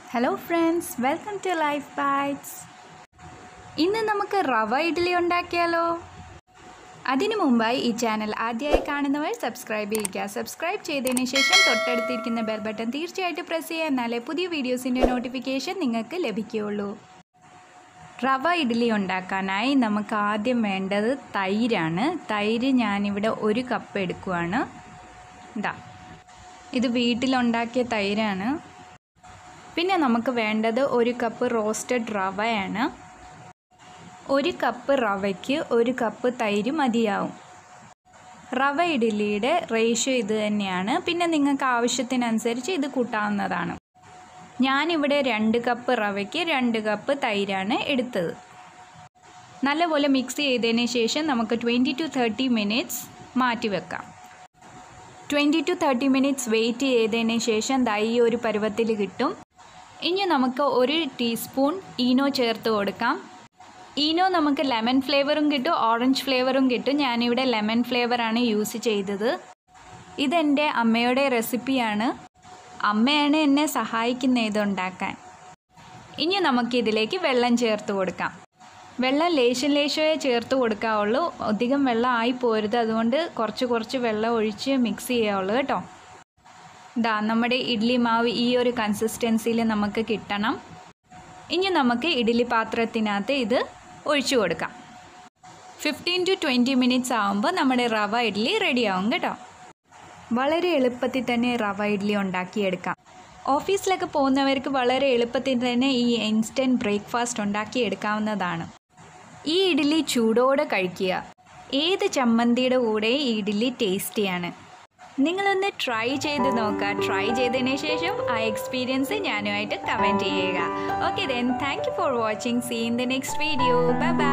hello friends welcome to life bites ഇന്ന് നമുക്ക് റവ ഇഡ്ഡലി ഉണ്ടാക്കിയാലോ അതിനു മുമ്പായി ഈ ചാനൽ ആദ്യമായി കാണുന്നവർ സബ്സ്ക്രൈബ് ചെയ്യുക സബ്സ്ക്രൈബ് ചെയ്തതിന് ശേഷം തൊട്ടടുത്തിരിക്കുന്ന ബെൽ ബട്ടൺ തീർച്ചയായിട്ടും പ്രസ് ചെയ്യുക എന്നാലേ പുതിയ വീഡിയോസിൻ്റെ നോട്ടിഫിക്കേഷൻ നിങ്ങൾക്ക് ലഭിക്കുകയുള്ളൂ റവ ഇഡ്ഡലി ഉണ്ടാക്കാനായി നമുക്ക് ആദ്യം വേണ്ടത് തൈരാണ് തൈര് ഞാനിവിടെ ഒരു കപ്പ് എടുക്കുവാണ് ഇതാ ഇത് വീട്ടിലുണ്ടാക്കിയ തൈരാണ് പിന്നെ നമുക്ക് വേണ്ടത് ഒരു കപ്പ് റോസ്റ്റഡ് റവയാണ് ഒരു കപ്പ് റവയ്ക്ക് ഒരു കപ്പ് തൈര് മതിയാവും റവ ഇഡ്ഡലിയുടെ റേഷ്യോ ഇത് തന്നെയാണ് പിന്നെ നിങ്ങൾക്ക് ആവശ്യത്തിനനുസരിച്ച് ഇത് കൂട്ടാവുന്നതാണ് ഞാനിവിടെ രണ്ട് കപ്പ് റവയ്ക്ക് രണ്ട് കപ്പ് തൈരാണ് എടുത്തത് നല്ലപോലെ മിക്സ് ചെയ്തതിന് ശേഷം നമുക്ക് ട്വൻറ്റി ടു തേർട്ടി മിനിറ്റ്സ് മാറ്റി വെക്കാം twenty to thirty minutes wait ചെയ്തതിന് ശേഷം ദൈ ഒരു പരുവത്തിൽ കിട്ടും ഇനി നമുക്ക് ഒരു ടീസ്പൂൺ ഈനോ ചേർത്ത് കൊടുക്കാം ഈനോ നമുക്ക് ലെമൺ ഫ്ലേവറും കിട്ടും ഓറഞ്ച് ഫ്ലേവറും കിട്ടും ഞാനിവിടെ ലെമൺ ഫ്ലേവറാണ് യൂസ് ചെയ്തത് ഇതെൻ്റെ അമ്മയുടെ റെസിപ്പിയാണ് അമ്മയാണ് എന്നെ സഹായിക്കുന്നത് ഇതുണ്ടാക്കാൻ ഇനി നമുക്കിതിലേക്ക് വെള്ളം ചേർത്ത് കൊടുക്കാം വെള്ളം ലേശം ലേശമേ ചേർത്ത് കൊടുക്കാവുള്ളൂ അധികം വെള്ളം ആയി പോരുത് അതുകൊണ്ട് കുറച്ച് കുറച്ച് വെള്ളം ഒഴിച്ച് മിക്സ് ചെയ്യാവുള്ളൂ കേട്ടോ ഇതാ നമ്മുടെ ഇഡ്ഡലി മാവ് ഈ ഒരു കൺസിസ്റ്റൻസിയിൽ നമുക്ക് കിട്ടണം ഇനി നമുക്ക് ഇഡ്ഡലി പാത്രത്തിനകത്ത് ഇത് ഒഴിച്ചു കൊടുക്കാം ഫിഫ്റ്റീൻ ടു ട്വൻറ്റി മിനിറ്റ്സ് ആകുമ്പോൾ നമ്മുടെ റവ ഇഡ്ഡലി റെഡിയാവും കേട്ടോ വളരെ എളുപ്പത്തിൽ തന്നെ റവ ഇഡ്ഡലി ഉണ്ടാക്കിയെടുക്കാം ഓഫീസിലൊക്കെ പോകുന്നവർക്ക് വളരെ എളുപ്പത്തിൽ തന്നെ ഈ ഇൻസ്റ്റൻറ്റ് ബ്രേക്ക്ഫാസ്റ്റ് ഉണ്ടാക്കിയെടുക്കാവുന്നതാണ് ഈ ഇഡ്ഡലി ചൂടോടെ കഴിക്കുക ഏത് ചമ്മന്തിയുടെ കൂടെ ഈ ഇഡ്ഡലി ടേസ്റ്റിയാണ് നിങ്ങളൊന്ന് ട്രൈ ചെയ്ത് നോക്കുക ട്രൈ ചെയ്തതിന് ശേഷം ആ എക്സ്പീരിയൻസ് ഞാനുമായിട്ട് കമൻറ്റ് ചെയ്യുക okay then thank you for watching see in the next video bye by